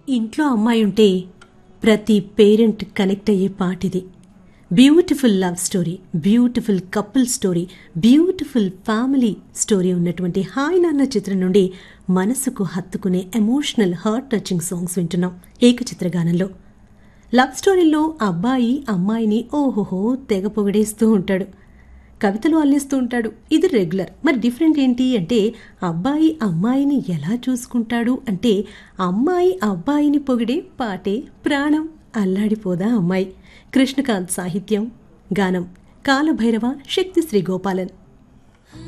ఇంట్లో అమ్మాయి ఉంటే ప్రతి పేరెంట్ కనెక్ట్ అయ్యే పాట ఇది beautiful love story beautiful couple story beautiful family story ఉన్నటువంటి హాయ్ నాన్న చిత్రం నుండి మనసుకు హత్తుకునే ఎమోషనల్ హార్ట్ టచింగ్ సాంగ్స్ వింటున్నాం ఏకచిత్ర గానంలో లవ్ స్టోరీలో అబ్బాయి అమ్మాయిని ఓహోహో తెగ పొగిడేస్తూ ఉంటాడు కవితలు అల్లిస్తూ ఉంటాడు ఇది రెగ్యులర్ మరి డిఫరెంట్ ఏంటి అంటే అబ్బాయి అమ్మాయిని ఎలా చూసుకుంటాడు అంటే అమ్మాయి అబ్బాయిని పొగిడే పాటే ప్రాణం అల్లాడిపోదా అమ్మాయి కృష్ణకాంత్ సాహిత్యం గానం కాలభైరవ శక్తి శ్రీ గోపాలన్